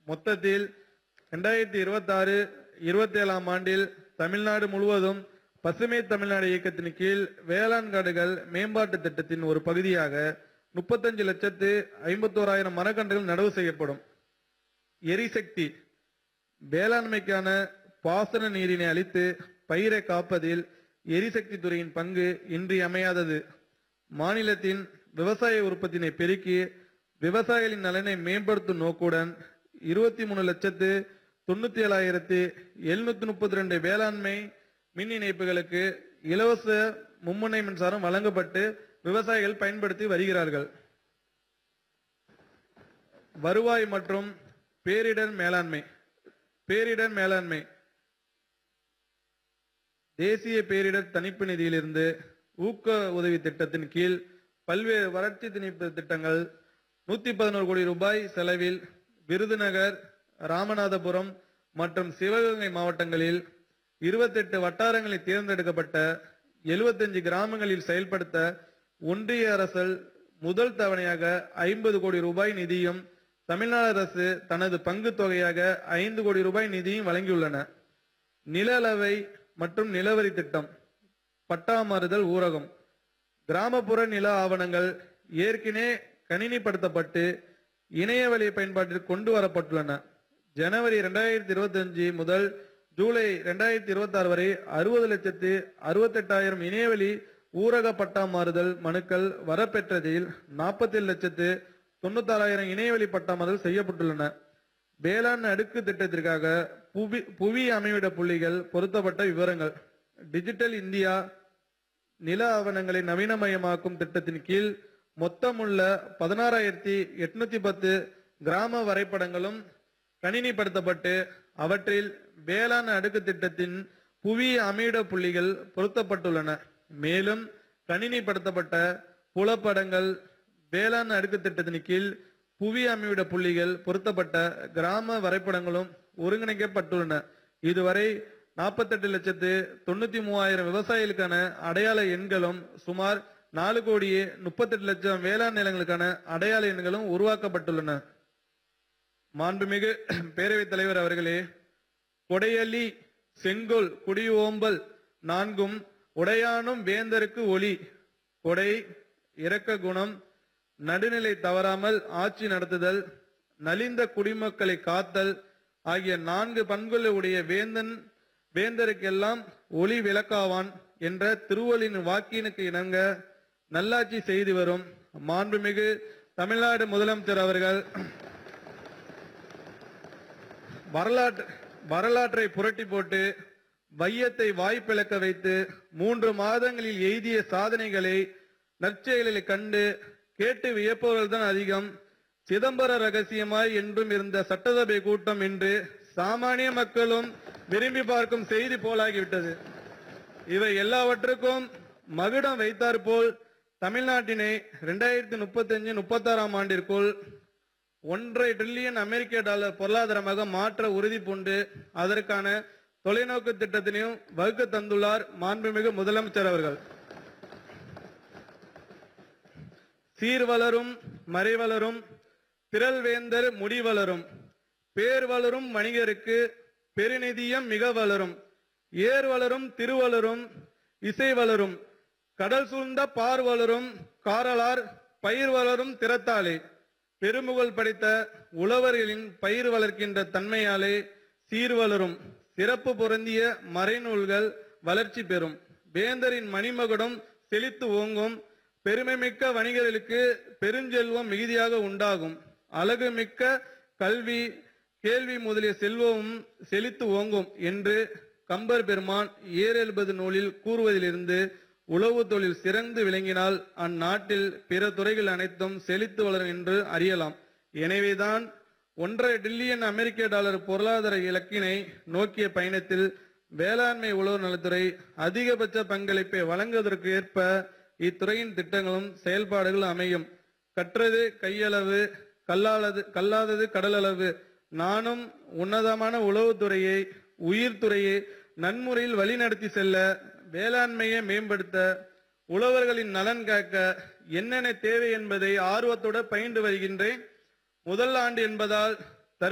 மொத்தத்தில் ரெண்டாயிரத்தி இருபத்தாறு இருபத்தி ஏழாம் ஆண்டில் தமிழ்நாடு முழுவதும் பசுமை தமிழ்நாடு இயக்கத்தின் கீழ் வேளாண் காடுகள் மேம்பாட்டு திட்டத்தின் ஒரு பகுதியாக முப்பத்தஞ்சு லட்சத்து ஐம்பத்தோராயிரம் மரக்கன்றுகள் நடவு செய்யப்படும் எரிசக்தி வேளாண்மைக்கான பாசன நீரினை அளித்து பயிரை காப்பதில் எரிசக்தி துறையின் பங்கு இன்றியமையாதது மாநிலத்தின் விவசாய உற்பத்தினை பெருக்கி விவசாயிகளின் நலனை மேம்படுத்தும் நோக்குடன் இருபத்தி மூணு லட்சத்து தொண்ணூத்தி ஏழாயிரத்தி எழுநூத்தி முப்பத்தி ரெண்டு வேளாண்மை மின் இணைப்புகளுக்கு இலவச மும்முனை மின்சாரம் வழங்கப்பட்டு விவசாயிகள் பயன்படுத்தி வருகிறார்கள் வருவாய் மற்றும் பேரிடர் மேலாண்மை பேரிடர் மேலாண்மை தேசிய பேரிடர் தணிப்பு நிதியிலிருந்து ஊக்க உதவி திட்டத்தின் கீழ் பல்வேறு வறட்சி திணிப்பு திட்டங்கள் நூத்தி பதினோரு கோடி ரூபாய் செலவில் விருதுநகர் ராமநாதபுரம் மற்றும் சிவகங்கை மாவட்டங்களில் இருபத்தெட்டு வட்டாரங்களில் தேர்ந்தெடுக்கப்பட்ட 75 கிராமங்களில் செயல்படுத்த ஒன்றிய அரசல் முதல் தவணையாக ஐம்பது கோடி ரூபாய் நிதியும் தமிழ்நாடு அரசு தனது பங்கு தொகையாக ஐந்து கோடி ரூபாய் நிதியும் வழங்கியுள்ளன நில அளவை மற்றும் நிலவரி திட்டம் பட்டா மாறுதல் ஊரகம் கிராமப்புற நில ஆவணங்கள் ஏற்கனவே கணினிப்படுத்தப்பட்டு இணையவழி பயன்பாட்டிற்கு கொண்டு வரப்பட்டுள்ளன ஜனவரி ரெண்டாயிரத்தி இருபத்தி முதல் ஜூலை ரெண்டாயிரத்தி இருபத்தி ஆறு வரை அறுபது லட்சத்து அறுபத்தெட்டாயிரம் இணையவழி ஊரக பட்டா மாறுதல் மனுக்கள் வரப்பெற்றதில் நாற்பத்தி லட்சத்து தொண்ணூத்தாறாயிரம் இணையவழி பட்டா மாறுதல் செய்யப்பட்டுள்ளன வேளாண் அடுக்கு திட்டத்திற்காக புவி புவி அமைவிட புள்ளிகள் பொருத்தப்பட்ட விவரங்கள் டிஜிட்டல் இந்தியா நில ஆவணங்களை நவீனமயமாக்கும் திட்டத்தின் கீழ் மொத்தமுள்ள பதினாறாயிரத்தி எட்நூத்தி பத்து கிராம வரைபடங்களும் கணினிப்படுத்தப்பட்டு அவற்றில் வேளாண் அடுக்கு திட்டத்தின் புவி அமையிட புள்ளிகள் பொருத்தப்பட்டுள்ளன மேலும் கணினிப்படுத்தப்பட்ட புலப்படங்கள் வேளாண் அடுக்கு திட்டத்தின் கீழ் புவி அமைவிட புள்ளிகள் பொருத்தப்பட்ட கிராம வரைபடங்களும் ஒருங்கிணைக்கப்பட்டுள்ளன இதுவரை நாற்பத்தெட்டு லட்சத்து தொண்ணூத்தி மூவாயிரம் விவசாயிகளுக்கான அடையாள எண்களும் சுமார் நாலு கோடியே முப்பத்தெட்டு லட்சம் வேளாண் நிலங்களுக்கான அடையாள எண்களும் உருவாக்கப்பட்டுள்ளன மாண்புமிகு பேரவைத் தலைவர் அவர்களே கொடையலி செங்கோல் குடியோம்பல் நான்கும் உடையானும் வேந்தருக்கு ஒளி கொடை இரக்க குணம் நடுநிலை தவறாமல் ஆட்சி நடத்துதல் நலிந்த குடிமக்களை காத்தல் ஆகிய நான்கு பண்புகளை உடைய வேந்தன் வேந்தருக்கெல்லாம் ஒளி விளக்காவான் என்ற திருவள்ளின் வாக்கினுக்கு இணங்க நல்லாட்சி செய்து வரும் மாண்புமிகு தமிழ்நாடு முதலமைச்சர் அவர்கள் வரலாற்று வரலாற்றை புரட்டி போட்டு வையத்தை வாய்ப்பிழக்க வைத்து மூன்று மாதங்களில் எய்திய சாதனைகளை நற்செயலில் கண்டு கேட்டு வியப்பவர்கள்தான் அதிகம் சிதம்பர ரகசியமாய் என்றும் இருந்த சட்டசபை கூட்டம் இன்று சாமானிய மக்களும் விரும்பி பார்க்கும் செய்தி போலாகிவிட்டது இவை எல்லாவற்றுக்கும் மகுடம் வைத்தாற்போல் தமிழ்நாட்டினை ரெண்டாயிரத்தி முப்பத்தஞ்சு முப்பத்தாறாம் ஆண்டிற்குள் ஒன்றரை டிரில்லியன் அமெரிக்க டாலர் பொருளாதாரமாக மாற்ற உறுதி பூண்டு அதற்கான தொலைநோக்கு திட்டத்தினையும் வகுக்க தந்துள்ளார் மாண்புமிகு முதலமைச்சர் அவர்கள் சீர் வளரும் மறை வளரும் திரள் வேந்தர் முடி வளரும் பேர் வளரும் வணிகருக்கு பெருநிதியம் மிக வளரும் ஏர் வளரும் திருவளரும் இசை வளரும் கடல் சூழ்ந்த பார் வளரும் காரலார் பயிர் வளரும் திறத்தாலே பெருமுகழ் படைத்த உழவர்களின் பயிர் வளர்க்கின்ற தன்மையாலே சீர் வளரும் சிறப்பு பொருந்திய மறைநூல்கள் வளர்ச்சி பெறும் வேந்தரின் மணிமகுடம் செழித்து ஓங்கும் பெருமைமிக்க வணிகர்களுக்கு பெருஞ்செல்வம் மிகுதியாக உண்டாகும் அழகு மிக்க கல்வி கேள்வி முதலிய செல்வமும் செழித்து ஓங்கும் என்று கம்பர் பெருமான் ஏறெழுபது நூலில் கூறுவதிலிருந்து உழவு தொழில் சிறந்து விளங்கினால் அந்நாட்டில் பிற துறைகள் அனைத்தும் செழித்து வளரும் என்று அறியலாம் எனவேதான் ஒன்றரை டில்லியன் அமெரிக்க டாலர் பொருளாதார இலக்கினை நோக்கிய பயணத்தில் வேளாண்மை உழவு நலத்துறை அதிகபட்ச பங்களிப்பை வழங்குவதற்கு ஏற்ப இத்துறையின் திட்டங்களும் செயல்பாடுகளும் அமையும் கற்றது கையளவு கல்லாதது கல்லாதது கடலளவு நானும் உன்னதமான உளவுத்துறையை உயிர்த்துறையை நன்முறையில் வழிநடத்தி செல்ல வேளாண்மையை மேம்படுத்த உழவர்களின் நலன் காக்க என்னென்ன தேவை என்பதை ஆர்வத்தோடு பயின்று வருகின்றேன் முதல் ஆண்டு என்பதால்